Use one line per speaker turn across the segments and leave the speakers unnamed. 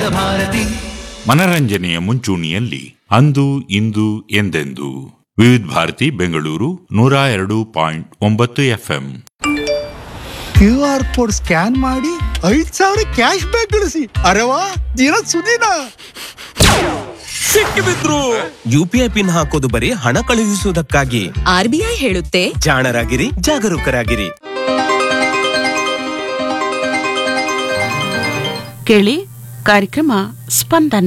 ವಿವಿಧ ಭಾರತಿ
ಮನರಂಜನೆಯ ಮುಂಚೂಣಿಯಲ್ಲಿ ಅಂದು ಇಂದು ಎಂದೆಂದು ವಿವಿಧ ಭಾರತಿ ಬೆಂಗಳೂರು ನೂರ ಎರಡು ಪಾಯಿಂಟ್ ಒಂಬತ್ತು FM
Q R code scan ಮಾಡಿ ಐದ್ ಸಾವಿರ ಕ್ಯಾಶ್ ಬ್ಯಾಕ್ ಗಳಿಸಿ ಅರೆ ವಾ ದಿನ ಸುದಿನ
ಸಿಕ್ಕಿಬಿದ್ರು ಯು ಪಿ ಐ ಪಿನ್ ಹಾಕೋದು ಬರೀ ಹಣ ಕಳುಹಿಸುವುದಕ್ಕಾಗಿ
ಆರ್ಬಿಐ ಹೇಳುತ್ತೆ
ಜಾಣರಾಗಿರಿ ಜಾಗರೂಕರಾಗಿರಿ
ಕೇಳಿ ಕಾರ್ಯಕ್ರಮ ಸ್ಪಂದನ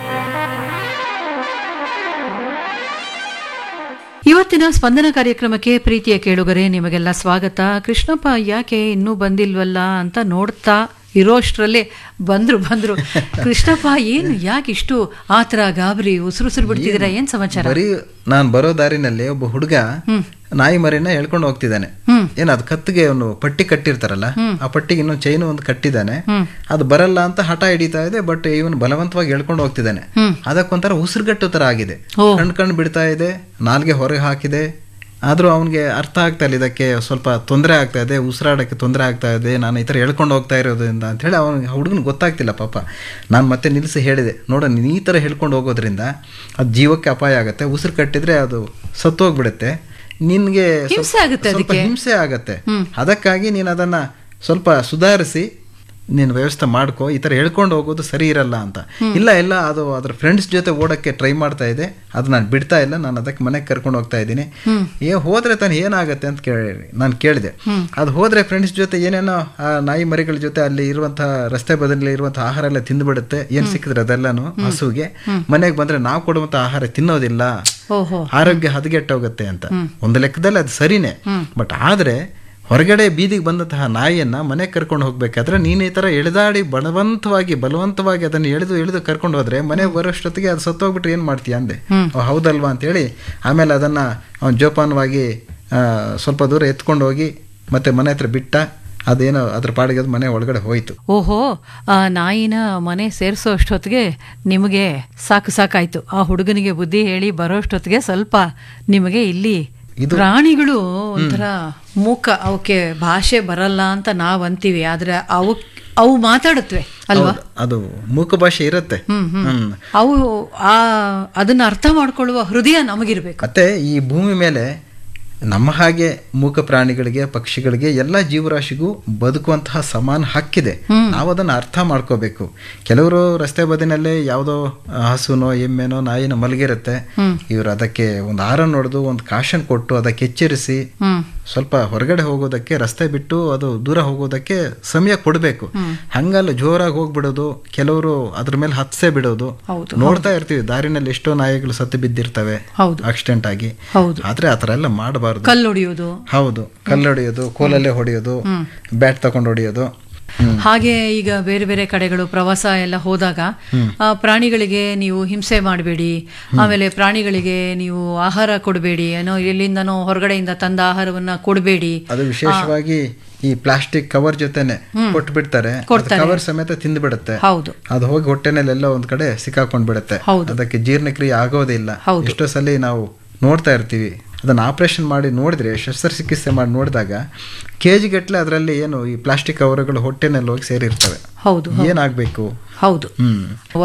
ಇವತ್ತಿನ ಸ್ಪಂದನ ಕಾರ್ಯಕ್ರಮಕ್ಕೆ ಪ್ರೀತಿಯ ಕೇಳುಗರೆ ನಿಮಗೆಲ್ಲ ಸ್ವಾಗತ ಕೃಷ್ಣಪ್ಪ ಯಾಕೆ ಇನ್ನೂ ಬಂದಿಲ್ವಲ್ಲ ಅಂತ ನೋಡ್ತಾ ಇರೋಷ್ಟ್ರಲ್ಲೇ ಬಂದ್ರು ಬಂದ್ರು ಕೃಷ್ಣಪ್ಪ ಏನು ಯಾಕೆ ಇಷ್ಟು ಆತರ ಗಾಬರಿ ಉಸಿರುಸಿರು ಬಿಡ್ತಿದ್ದೀರಾ ಏನ್ ಸಮಾಚಾರ
ಬರೀ ನಾನ್ ಬರೋ ದಾರಿನಲ್ಲಿ ಒಬ್ಬ ಹುಡುಗ ನಾಯಿ ಮರಿನ ಹೇಳ್ಕೊಂಡು ಹೋಗ್ತಿದ್ದಾನೆ ಏನ್ ಅದ್ ಕತ್ತಿಗೆ ಅವನು ಪಟ್ಟಿ ಕಟ್ಟಿರ್ತಾರಲ್ಲ ಆ ಪಟ್ಟಿಗೆ ಇನ್ನೊಂದು ಚೈನು ಒಂದು ಕಟ್ಟಿದ್ದಾನೆ ಅದು ಬರಲ್ಲ ಅಂತ ಹಠ ಹಿಡಿತಾ ಇದೆ ಬಟ್ ಇವನು ಬಲವಂತವಾಗಿ ಹೇಳ್ಕೊಂಡು ಹೋಗ್ತಿದ್ದಾನೆ ಅದಕ್ಕೊಂಥರ ಉಸಿರುಗಟ್ಟು ತರ ಆಗಿದೆ ಕಣ್ ಕಣ್ ಬಿಡ್ತಾ ಇದೆ ನಾಲ್ಗೆ ಹೊರಗೆ ಹಾಕಿದೆ ಆದ್ರೂ ಅವನಿಗೆ ಅರ್ಥ ಆಗ್ತಾ ಇಲ್ಲ ಇದಕ್ಕೆ ಸ್ವಲ್ಪ ತೊಂದರೆ ಆಗ್ತಾ ಇದೆ ಉಸಿರಾಡಕ್ಕೆ ತೊಂದರೆ ಆಗ್ತಾ ಇದೆ ನಾನು ಈ ಥರ ಹೇಳ್ಕೊಂಡು ಹೋಗ್ತಾ ಇರೋದ್ರಿಂದ ಅಂತ ಹೇಳಿ ಅವನಿಗೆ ಹುಡುಗನ ಗೊತ್ತಾಗ್ತಿಲ್ಲ ಪಾಪ ನಾನು ಮತ್ತೆ ನಿಲ್ಲಿಸಿ ಹೇಳಿದೆ ನೋಡ ನೀನು ಈ ಥರ ಹೇಳ್ಕೊಂಡು ಹೋಗೋದ್ರಿಂದ ಅದು ಜೀವಕ್ಕೆ ಅಪಾಯ ಆಗುತ್ತೆ ಉಸಿರು ಕಟ್ಟಿದ್ರೆ ಅದು ಸತ್ತೋಗ್ಬಿಡುತ್ತೆ ನಿನ್ಗೆ ಸ್ವಲ್ಪ-
ಹಿಂಸೆ ಆಗುತ್ತೆ
ಸ್ವಲ್ಪ
ಅದಕ್ಕೆ.
ಹಿಂಸೆ ಆಗತ್ತೆ ಅದಕ್ಕಾಗಿ ನೀನು ಅದನ್ನ ಸ್ವಲ್ಪ ಸುಧಾರಿಸಿ ನೀನು ವ್ಯವಸ್ಥೆ ಮಾಡ್ಕೋ ಈ ಥರ ಹೇಳ್ಕೊಂಡು ಹೋಗೋದು ಸರಿ ಇರಲ್ಲ ಅಂತ ಇಲ್ಲ ಇಲ್ಲ ಅದು ಅದ್ರ ಫ್ರೆಂಡ್ಸ್ ಜೊತೆ ಓಡಕ್ಕೆ ಟ್ರೈ ಮಾಡ್ತಾ ಇದೆ ಅದು ನಾನು ಬಿಡ್ತಾ ಇಲ್ಲ ನಾನು ಅದಕ್ಕೆ ಮನೆಗೆ ಕರ್ಕೊಂಡು ಹೋಗ್ತಾ ಇದ್ದೀನಿ ಏ ಹೋದ್ರೆ ತಾನು ಏನಾಗತ್ತೆ ಅಂತ ಕೇಳಿ ನಾನು ಕೇಳಿದೆ ಅದು ಹೋದ್ರೆ ಫ್ರೆಂಡ್ಸ್ ಜೊತೆ ಏನೇನೋ ಆ ನಾಯಿ ಮರಿಗಳ ಜೊತೆ ಅಲ್ಲಿ ಇರುವಂತಹ ರಸ್ತೆ ಬದಲಲ್ಲಿ ಇರುವಂತಹ ಆಹಾರ ಎಲ್ಲ ತಿಂದ್ಬಿಡುತ್ತೆ ಏನ್ ಸಿಕ್ಕಿದ್ರೆ ಅದೆಲ್ಲಾನು ಹಸುಗೆ ಮನೆಗೆ ಬಂದ್ರೆ ನಾವು ಕೊಡುವಂತ ಆಹಾರ ತಿನ್ನೋದಿಲ್ಲ
ಓಹೋ
ಆರೋಗ್ಯ ಹದಗೆಟ್ಟೋಗುತ್ತೆ ಅಂತ ಒಂದು ಲೆಕ್ಕದಲ್ಲಿ ಅದು ಸರಿನೇ ಬಟ್ ಆದ್ರೆ ಹೊರಗಡೆ ಬೀದಿಗೆ ಬಂದಂತಹ ನಾಯಿಯನ್ನ ಮನೆಗೆ ಕರ್ಕೊಂಡು ಹೋಗ್ಬೇಕಾದ್ರೆ ನೀನು ಈ ತರ ಎಳೆದಾಡಿ ಬಲವಂತವಾಗಿ ಬಲವಂತವಾಗಿ ಅದನ್ನು ಎಳೆದು ಎಳೆದು ಕರ್ಕೊಂಡು ಹೋದ್ರೆ ಮನೆಗೆ ಬರೋಷ್ಟೊತ್ತಿಗೆ ಅದು ಸತ್ತೋಗ್ಬಿಟ್ರೆ ಏನ್ ಮಾಡ್ತೀಯ ಅಂದೆ ಅವ್ ಹೌದಲ್ವಾ ಅಂತೇಳಿ ಆಮೇಲೆ ಅದನ್ನ ಅವನ್ ಜೋಪಾನವಾಗಿ ಆ, ಸ್ವಲ್ಪ ದೂರ ಎತ್ಕೊಂಡು ಹೋಗಿ ಮತ್ತೆ ಮನೆ ಹತ್ರ ಬಿಟ್ಟ ಅದೇನೋ ಅದ್ರ ಪಾಡಿಗೆ ಅದು ಮನೆ ಒಳಗಡೆ ಹೋಯ್ತು
ಓಹೋ ಆ ನಾಯಿನ ಮನೆ ಸೇರಿಸೋ ಅಷ್ಟೊತ್ತಿಗೆ ನಿಮಗೆ ಸಾಕು ಸಾಕಾಯ್ತು ಆ ಹುಡುಗನಿಗೆ ಬುದ್ಧಿ ಹೇಳಿ ಬರೋಷ್ಟೊತ್ತಿಗೆ ಸ್ವಲ್ಪ ನಿಮಗೆ ಇಲ್ಲಿ ಪ್ರಾಣಿಗಳು ಒಂಥರ ಮೂಕ ಅವಕ್ಕೆ ಭಾಷೆ ಬರಲ್ಲ ಅಂತ ನಾವ್ ಅಂತೀವಿ ಆದ್ರೆ ಅವು ಅವು ಮಾತಾಡುತ್ತವೆ ಅಲ್ವಾ
ಹೌದು, ಅದು ಮೂಕ ಭಾಷೆ ಇರುತ್ತೆ ಹ್ಮ್
ಅವು ಆ ಅದನ್ನ ಅರ್ಥ ಮಾಡ್ಕೊಳ್ಳುವ ಹೃದಯ ನಮಗಿರ್ಬೇಕು
ಮತ್ತೆ ಈ ಭೂಮಿ ಮೇಲೆ ನಮ್ಮ ಹಾಗೆ ಮೂಕ ಪ್ರಾಣಿಗಳಿಗೆ ಪಕ್ಷಿಗಳಿಗೆ ಎಲ್ಲ ಜೀವರಾಶಿಗೂ ಬದುಕುವಂತಹ ಸಮಾನ ಹಕ್ಕಿದೆ ನಾವು ಅದನ್ನ ಅರ್ಥ ಮಾಡ್ಕೋಬೇಕು ಕೆಲವರು ರಸ್ತೆ ಬದಿನಲ್ಲೇ ಯಾವುದೋ ಹಸುನೋ ಎಮ್ಮೆನೋ ನಾಯಿನೋ ಮಲಗಿರುತ್ತೆ ಇವರು ಅದಕ್ಕೆ ಒಂದು ಆರನ್ ಹೊಡೆದು ಒಂದು ಕಾಶನ್ ಕೊಟ್ಟು ಅದಕ್ಕೆ ಎಚ್ಚರಿಸಿ ಸ್ವಲ್ಪ ಹೊರಗಡೆ ಹೋಗೋದಕ್ಕೆ ರಸ್ತೆ ಬಿಟ್ಟು ಅದು ದೂರ ಹೋಗೋದಕ್ಕೆ ಸಮಯ ಕೊಡಬೇಕು ಹಂಗಲ್ಲ ಜೋರಾಗಿ ಹೋಗ್ಬಿಡೋದು ಕೆಲವರು ಅದ್ರ ಮೇಲೆ ಹತ್ಸೆ ಬಿಡೋದು ನೋಡ್ತಾ ಇರ್ತೀವಿ ದಾರಿನಲ್ಲಿ ಎಷ್ಟೋ ನಾಯಿಗಳು ಸತ್ತು ಬಿದ್ದಿರ್ತವೆ
ಹೌದು.
ಆಕ್ಸಿಡೆಂಟ್ ಆಗಿ
ಹೌದು.
ಆದ್ರೆ ಆತರ ಎಲ್ಲ ಮಾಡಬಾರ್ದು
ಕಲ್ಲೊಡೆಯೋದು
ಹೌದು ಕಲ್ಲು ಹೊಡೆಯೋದು ಕೋಲಲ್ಲೇ ಹೊಡೆಯೋದು ಬ್ಯಾಟ್ ತಗೊಂಡು ಹೊಡೆಯೋದು
ಹಾಗೆ ಈಗ ಬೇರೆ ಬೇರೆ ಕಡೆಗಳು ಪ್ರವಾಸ ಎಲ್ಲ ಹೋದಾಗ ಆ, ಪ್ರಾಣಿಗಳಿಗೆ ನೀವು ಹಿಂಸೆ ಮಾಡಬೇಡಿ ಆಮೇಲೆ ಪ್ರಾಣಿಗಳಿಗೆ ನೀವು ಆಹಾರ ಕೊಡಬೇಡಿ ಏನೋ ಎಲ್ಲಿಂದನೋ ಹೊರಗಡೆಯಿಂದ ತಂದ ಆಹಾರವನ್ನ ಕೊಡಬೇಡಿ
ಅದು ವಿಶೇಷವಾಗಿ ಈ ಪ್ಲಾಸ್ಟಿಕ್ ಕವರ್ ಜೊತೆನೆ ಕೊಟ್ಟು ಬಿಡ್ತಾರೆ ಕವರ್ ಸಮೇತ ತಿಂದು ಬಿಡುತ್ತೆ
ಹೌದು
ಅದು ಹೋಗಿ ಹೊಟ್ಟೆನಲ್ಲಿ ಎಲ್ಲ ಒಂದ್ ಕಡೆ ಸಿಕ್ಕಾಕೊಂಡ್ ಬಿಡುತ್ತೆ
ಹೌದು.
ಅದಕ್ಕೆ ಜೀರ್ಣಕ್ರಿಯೆ ಆಗೋದಿಲ್ಲ
ಹೌದು.
ಎಷ್ಟೋ ಸಲ ನಾವು ನೋಡ್ತಾ ಇರ್ತೀವಿ ಅದನ್ನ ಆಪರೇಷನ್ ಮಾಡಿ ನೋಡಿದ್ರೆ ಶಸ್ತ್ರಚಿಕಿತ್ಸೆ ಮಾಡಿ ನೋಡಿದಾಗ ಕೆಜಿ ಗಟ್ಟಲೆ ಅದರಲ್ಲಿ ಏನು ಈ ಪ್ಲಾಸ್ಟಿಕ್ ಕವರ್ಗಳು ಹೊಟ್ಟೆನಲ್ಲಿ ಹೋಗಿ ಸೇರಿರ್ತವೆ
ಹೌದು
ಏನಾಗ್ಬೇಕು
ಹೌದು
ಹ್ಮ್